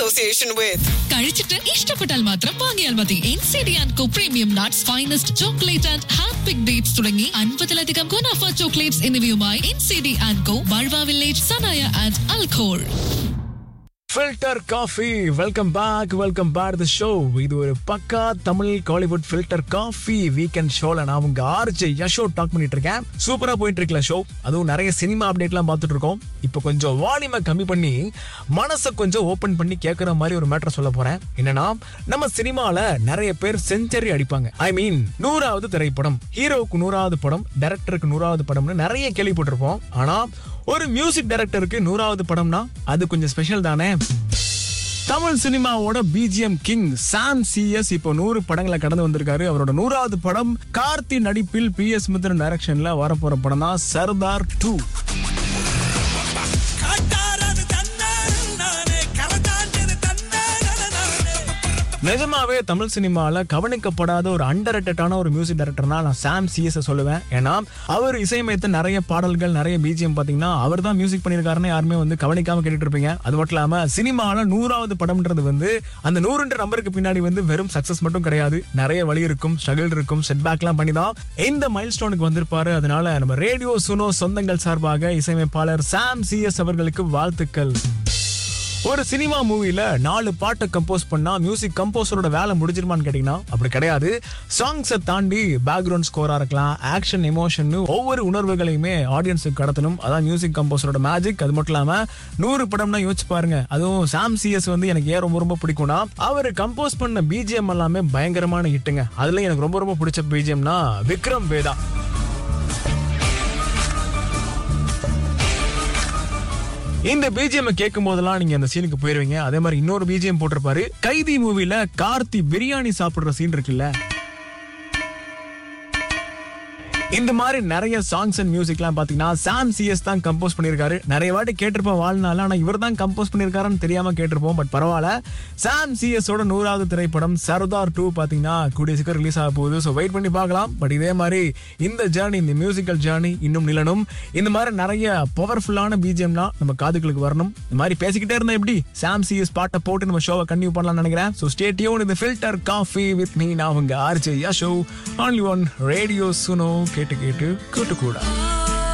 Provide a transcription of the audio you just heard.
association with. കഴിച്ചിട്ട് ഇഷ്ടപ്പെട്ടാൽ മാത്രം വാങ്ങിയാൽ മതി N C D and co premium nuts finest chocolate and hand pick dates തുടങ്ങി അൻപതിലധികം ഗുണാഫ ചോക്ലേറ്റ്സ് എന്നിവയുമായി N C D and co ബൾവ വില്ലേജ് സനായ ആൻഡ് അൽഖോൾ filter coffee welcome back welcome back the show இது ஒரு பக்கா Tamil Kollywood filter coffee weekend ஷோல நான் உங்க ஆர்ஜே யஷோ டாக் பண்ணிட்டு இருக்கேன் சூப்பரா போயிட்டு இருக்கல ஷோ அதுவும் நிறைய சினிமா அப்டேட்லாம் பார்த்துட்டு இருக்கோம் இப்போ கொஞ்சம் வால்யூமை கம்மி பண்ணி மனசை கொஞ்சம் ஓபன் பண்ணி கேட்குற மாதிரி ஒரு மேட்டர் சொல்ல போறேன் என்னன்னா நம்ம சினிமால நிறைய பேர் செஞ்சுரி அடிப்பாங்க ஐ மீன் நூறாவது திரைப்படம் ஹீரோவுக்கு நூறாவது படம் டைரக்டருக்கு நூறாவது படம்னு நிறைய கேள்விப்பட்டிருப்போம் ஆனா ஒரு மியூசிக் டைரக்டருக்கு நூறாவது படம்னா அது கொஞ்சம் ஸ்பெஷல் தானே தமிழ் சினிமாவோட பிஜிஎம் கிங் சாம் சிஎஸ் இப்போ நூறு படங்களை கடந்து வந்திருக்காரு அவரோட நூறாவது படம் கார்த்தி நடிப்பில் பி எஸ் மித்ரன் டைரக்ஷன்ல வரப்போற படம் தான் சர்தார் டூ காட்டாரது தன்னை நானே கரதாண்டது தன்னை நானே நிஜமாவே தமிழ் சினிமால கவனிக்கப்படாத ஒரு அண்டர் ஒரு மியூசிக் டைரக்டர்னா நான் சாம் சிஎஸ் சொல்லுவேன் ஏன்னா அவர் இசையமைத்த நிறைய பாடல்கள் நிறைய பிஜிஎம் பாத்தீங்கன்னா அவர் தான் மியூசிக் பண்ணியிருக்காருன்னு யாருமே வந்து கவனிக்காம கேட்டுட்டு இருப்பீங்க அது மட்டும் இல்லாம சினிமால நூறாவது படம்ன்றது வந்து அந்த நூறுன்ற நம்பருக்கு பின்னாடி வந்து வெறும் சக்சஸ் மட்டும் கிடையாது நிறைய வழி இருக்கும் ஸ்ட்ரகிள் இருக்கும் செட்பேக்லாம் பண்ணி தான் இந்த மைல் ஸ்டோனுக்கு வந்திருப்பாரு அதனால நம்ம ரேடியோ சுனோ சொந்தங்கள் சார்பாக இசையமைப்பாளர் சாம் சிஎஸ் அவர்களுக்கு வாழ்த்துக்கள் ஒரு சினிமா மூவில நாலு பாட்டை கம்போஸ் பண்ணா மியூசிக் கம்போசரோட வேலை முடிஞ்சிருமான்னு கேட்டீங்கன்னா அப்படி கிடையாது சாங்ஸை தாண்டி பேக்ரவுண்ட் ஸ்கோரா இருக்கலாம் ஆக்ஷன் எமோஷன் ஒவ்வொரு உணர்வுகளையுமே ஆடியன்ஸுக்கு கடத்தணும் அதான் மியூசிக் கம்போசரோட மேஜிக் அது மட்டும் இல்லாம நூறு படம்னா யோசிச்சு பாருங்க அதுவும் சாம் சிஎஸ் வந்து எனக்கு ஏன் ரொம்ப ரொம்ப பிடிக்கும்னா அவர் கம்போஸ் பண்ண பிஜிஎம் எல்லாமே பயங்கரமான ஹிட்டுங்க அதுல எனக்கு ரொம்ப ரொம்ப பிடிச்ச பிஜிஎம்னா விக்ரம் வேதா இந்த பிஜிஎம் கேட்கும் போதெல்லாம் நீங்க அந்த சீனுக்கு போயிருவீங்க அதே மாதிரி இன்னொரு பிஜிஎம் போட்டிருப்பாரு கைதி மூவில கார்த்தி பிரியாணி சாப்பிடுற சீன் இருக்குல்ல இந்த மாதிரி நிறைய சாங்ஸ் அண்ட் மியூசிக்லாம் பாத்தீங்கன்னா சாம் சிஎஸ் தான் கம்போஸ் பண்ணியிருக்காரு நிறைய வாட்டி கேட்டிருப்போம் வாழ்நாள் ஆனா இவர் தான் கம்போஸ் பண்ணியிருக்காருன்னு தெரியாம கேட்டிருப்போம் பட் பரவாயில்ல சாம் சிஎஸ் ஓட நூறாவது திரைப்படம் சர்தார் டூ பாத்தீங்கன்னா கூடிய சீக்கிரம் ரிலீஸ் ஆக போகுது ஸோ வெயிட் பண்ணி பார்க்கலாம் பட் இதே மாதிரி இந்த ஜேர்னி இந்த மியூசிக்கல் ஜேர்னி இன்னும் நிலனும் இந்த மாதிரி நிறைய பவர்ஃபுல்லான பிஜிஎம்லாம் நம்ம காதுகளுக்கு வரணும் இந்த மாதிரி பேசிக்கிட்டே இருந்தா எப்படி சாம் சிஎஸ் பாட்டை போட்டு நம்ம ஷோவை கண்டினியூ பண்ணலாம்னு நினைக்கிறேன் ஸோ ஸ்டேட்டியோன் இது ஃபில்டர் காஃபி வித் மீ நான் உங்க ஆர்ஜே யா show only on radio Suno கேட்டு கேட்டு கேட்டு கூட